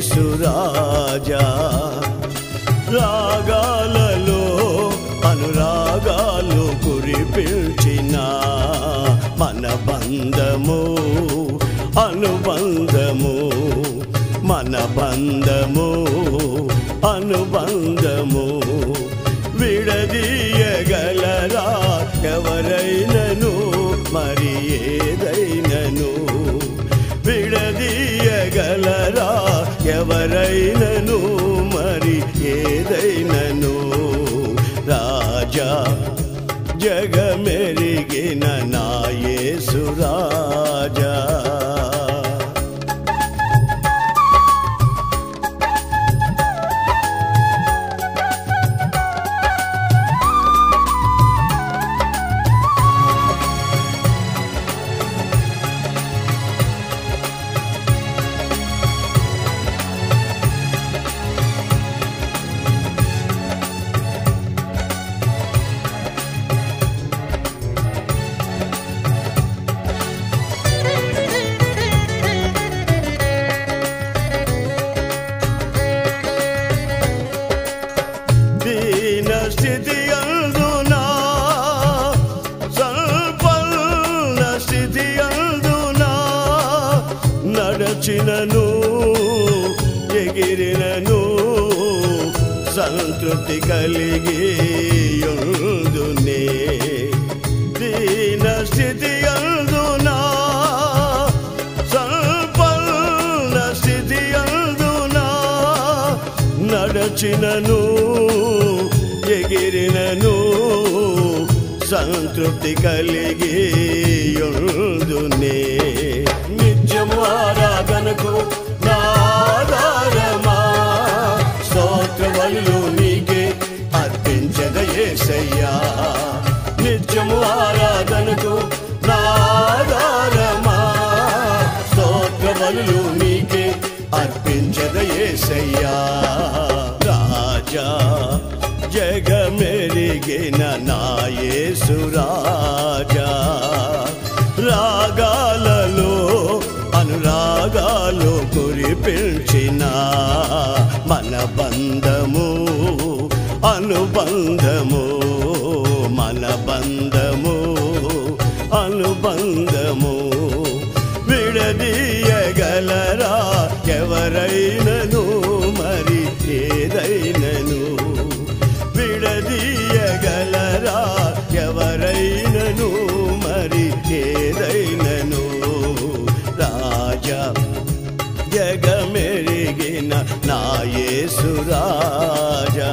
యేసురాజా రాగాలలో అనురాగాలు కురిపించిన మన బంధము అనుబంధము మన బంధము అనుబంధము విడదీయగలరా ఎవరైనను మరి ఏదైనను విడదీయగలరా ఎవరైనను మరి ఏదైనను రాజా జగమెరిగిన నా యేసురాజా దీన స్థితి అందునా సంపన్న స్థితి అందునా నడచినను ఎగిరినను సంతృప్తి కలిగి యుందునే దీన స్థితి అందునా సంపన్న స్థితి అందునా నడచినను ఎగిరినను సంతృప్తి కలిగి యుందునే నిత్యము ఆరాధనకు నాదారమా స్తోత్రవలు నీకే అర్పించద యేసయ్యా నిత్యము ఆరాధనకు నాదారమా స్తోత్రవలు నీకే అర్పించద యేసయ్యా రాజా జగమెరిగిన నా యేసురాజా రాగాలలో అనురాగాలు కురిపించిన మన బంధము అనుబంధము మన బంధము అనుబంధము విడదీయగలరా ఎవరైనను మరి ఏదైనను విడదీయగలరా ఎవరైనను మరి ఏదైనను రాజా జగమెరిగిన నా యేసురాజా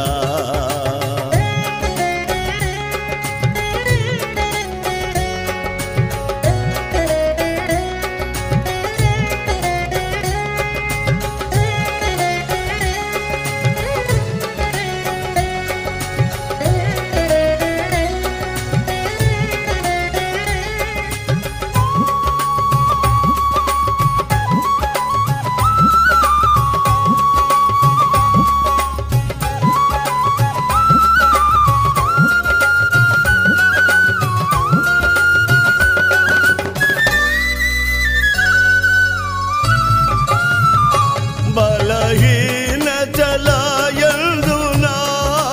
బలహీన చలాయందునా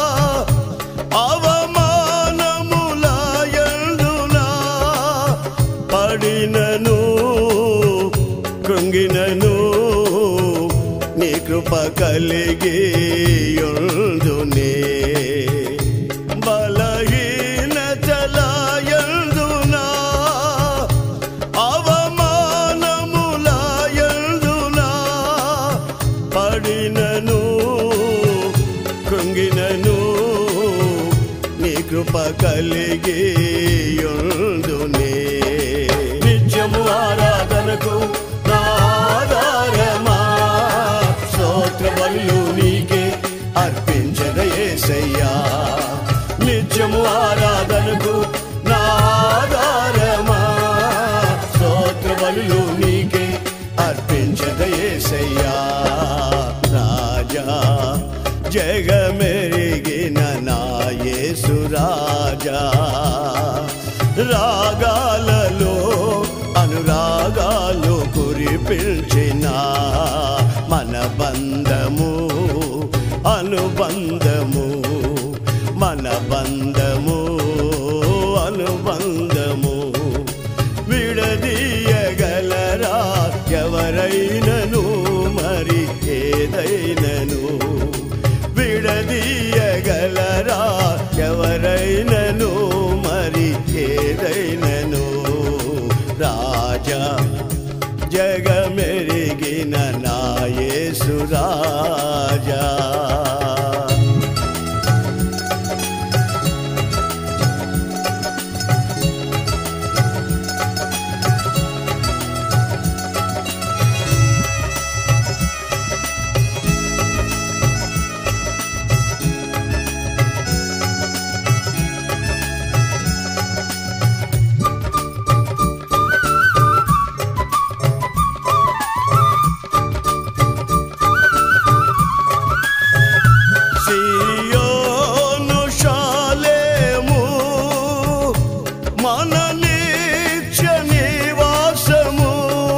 అవమానములాయందునా పడినను కృంగినను నీ కృప కలిగి యుందునే బలహీన చలాయందునా అవమానములాయందునా పడినను కృంగినను నీ కృప కలిగి యుందునే నిత్యము ఆరాధనకు నాదారమా స్తోత్రబలు నీకే అర్పించద యేసయ్యా నిత్యము ఆరాధనకు నాదారమా స్తోత్రబలు నీకే అర్పించద యేసయ్యా రాజా జగమెరిగిన నా యేసురాజా రాగాలలో అనురాగాలు కురిపించిన మన బంధ బంధము విడదీయగలరా ఎవరైనను మరి ఏదైనను విడదీయగలరా ఎవరైనను మరి ఏదైనను రాజా జగమెరిగిన నాయసు రాజా సియోను శాలేము మన నిత్య నివాసము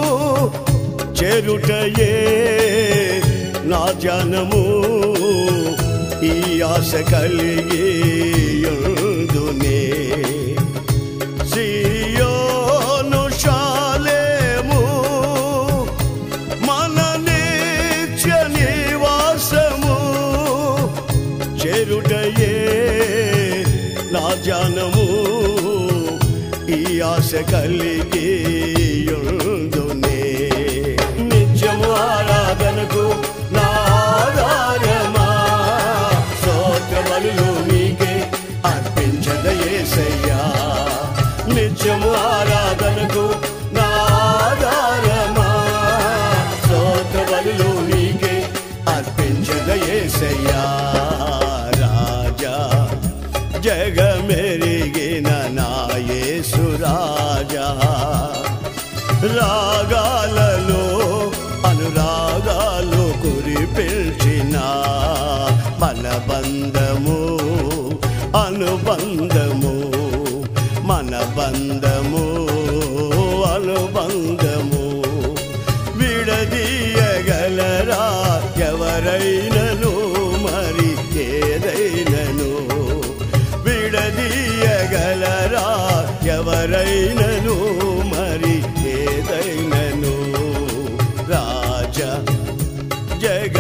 చెరుటయే నా జనము ఈ ఆశ కలిగి యుందునే సియోను శాలేము మన నిత్య నివాసము చెరుటయే నా జానము ఈ ఆశ కలిగి యుందునే నిత్యము ఆరాధనకు నా ఆధారమా స్తోత్ర బలులు నీకే అర్పించదయేసయ్యా నిత్యము ఆరాధనకు నా ఆధారమా స్తోత్ర బలులు నీకే అర్పించదయేసయ్యా రాజా జగమెరిగిన నాయసు రాజా రాగాలలో అనురాగాలు కురిపిల్చిన మన బంధము అనుబంధము మన బంధము అనుబంధము విడదీయగలరా ఎవరైనను మరి ఏదైనను విడదీయగలరా ఎవరైనను మరి ఏదైనను రాజా జగ